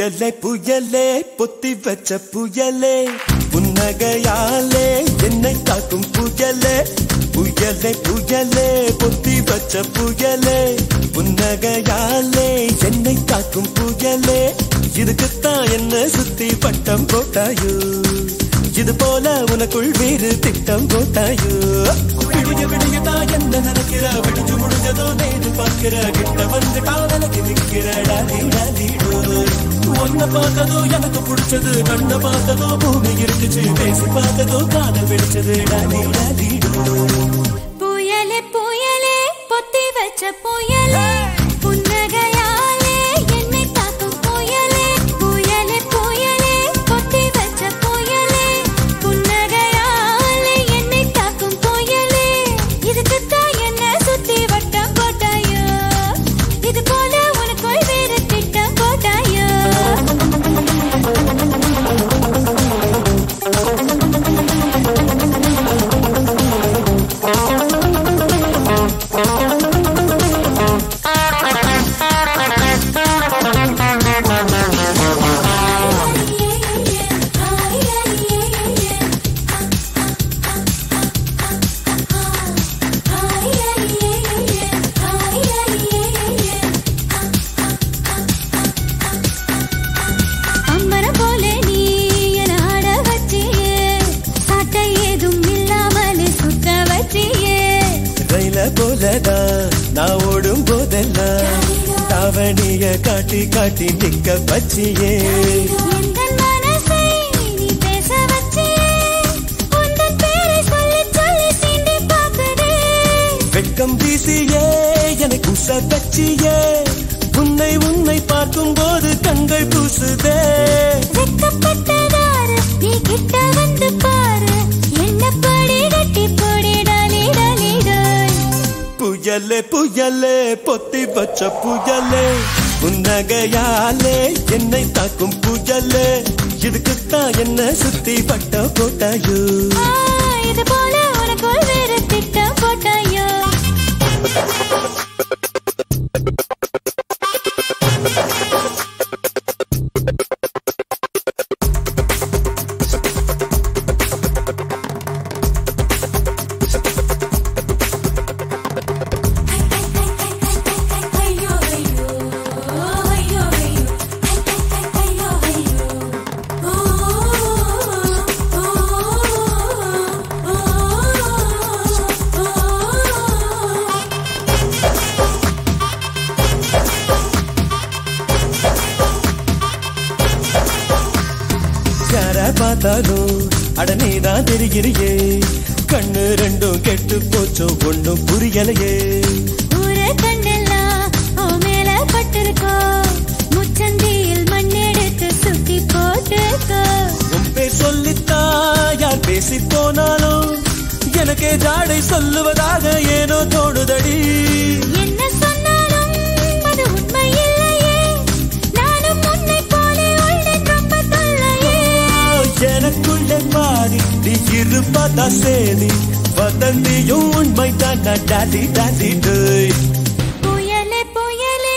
புயலே புயலே பொத்தி வச்ச புயலே புன்னகையாலே என்னை காக்கும் புயலே புயலே புயலே பொத்தி வச்ச புயலே புன்னகையாலே என்னை காக்கும் புயலே இதுக்குத்தான் என்ன சுத்தி பட்டம் போட்டாயோ இது போல உனக்குள் வேறு திட்டம் போட்டாயோ விடிய விடியதான் என்ன நினைக்கிற விடிஞ்சு முடிஞ்சதோ நேரு பார்க்கிற கிட்ட வந்து காதலுக்கு நிற்கிற டாலி டாலிடோ ஒன்ன பார்த்ததோ எனக்கு பிடிச்சது கண்ண பார்த்ததோ பூமி இருக்குச்சு பேசி பார்த்ததோ காதல் வெடிச்சது டாலி டாலிடோ புயலே புயலே பொத்தி வச்ச புயலே புன்னகையாலே என்னை தாக்கும் புயலே புயலே புயலே பொத்தி வச்ச புயலே புன்னகையாலே என்னை தாக்கும் புயலே இதுக்குத்தான் என்ன சுத்தி வட்டம் போட்டாயோ இது போல உனக்குள் வேறு திட்டம் போட்டாயோ அம்மரம் போல நீ என ஆட வச்சியே சாட்டை ஏதும் இல்லாமல் சுத்த வச்சியே ரயில போலதான் நான் ஓடும் போதெல்லாம் தாவணிய காட்டி காட்டி நிக்க பச்சியே எந்தன் மனசை நீ பேச வச்சியே உந்தன் பேரை சொல்லி சொல்லி சீண்டி பார்க்குதே வெட்கம் வீசியே எனக்கு உச கச்சியே உன்னை உன்னை பார்க்கும் போது கண்கள் பூசுதே வெட்கப்பட்டதாரு நீ கிட்ட வந்து பாரு என்ன படி கட்டி போடி டாலி டாலி டாய் புயலே புயலே பொத்தி வச்ச புயலே புன்னகையாலே என்னை தாக்கும் புயலே இதுக்குத்தான் என்ன சுத்தி பட்ட போட்டாயோ ஆ, இது போல உனக்குள் வேறு திட்டம் போட்டாயோ யார பார்த்தாலும் அட நீதான் தெரிகிறியே கண்ணு ரெண்டும் கெட்டு போச்சோ ஒண்ணும் புரியலையே ஊரை கண்டெல்லாம் உன் மேல பட்டிருக்கோ முச்சந்தியில் மண்ணெடுத்து சுத்தி போட்டுக்கோ உன் பேர் சொல்லித்தான் யார் பேசி போனாலும் எனக்கே ஜாடை சொல்லுவதாக ஏனோ தோணுதடி என்ன சொன்னாலும் அது உண்மை இல்லையே நானும் உன்னை போலே உள்ளேன் ரொம்ப தொல்லையே எனக்குள்ளே மாறி நீ இருப்பதா சேரி வதந்தியும் உண்மை தான் டாடி டாடி டேய் புயலே புயலே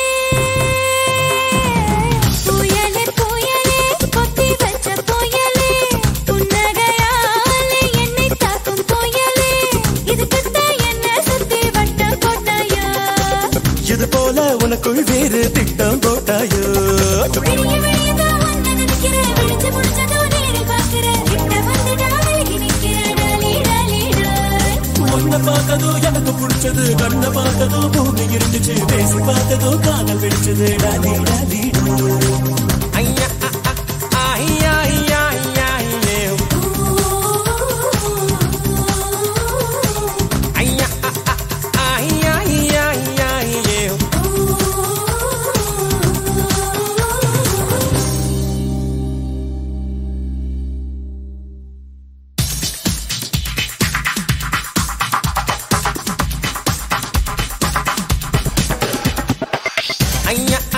புயலே புயலே பொத்தி வச்ச புயலே புன்னகையாலே என்னை தாக்கும் புயலே இதுக்குத்தான் என்ன சுத்தி வட்டம் போட்டாயோ இது போல உனக்குள் வேறு திட்டம் போட்டாயோ விடிய விடியதான் உன்னை நினைக்கிறேன். விடிஞ்சு முடிஞ்சதோ நேரில் பார்க்கிறேன். கிட்ட வந்துட்டா விலகி நிற்கிறேன். டாலி, டாலி, டாய். உன்னை பார்த்ததோ எனக்கு பிடிச்சது கண்ணை பார்த்ததோ பூமி இருந்துச்சு பேசி பார்த்ததோ காதல் வெடிச்சது டாடி டாடி ஐயா ஐயா ஐயா ஐயா ஐயா ஐயா ஐயா ஐயா ஐயா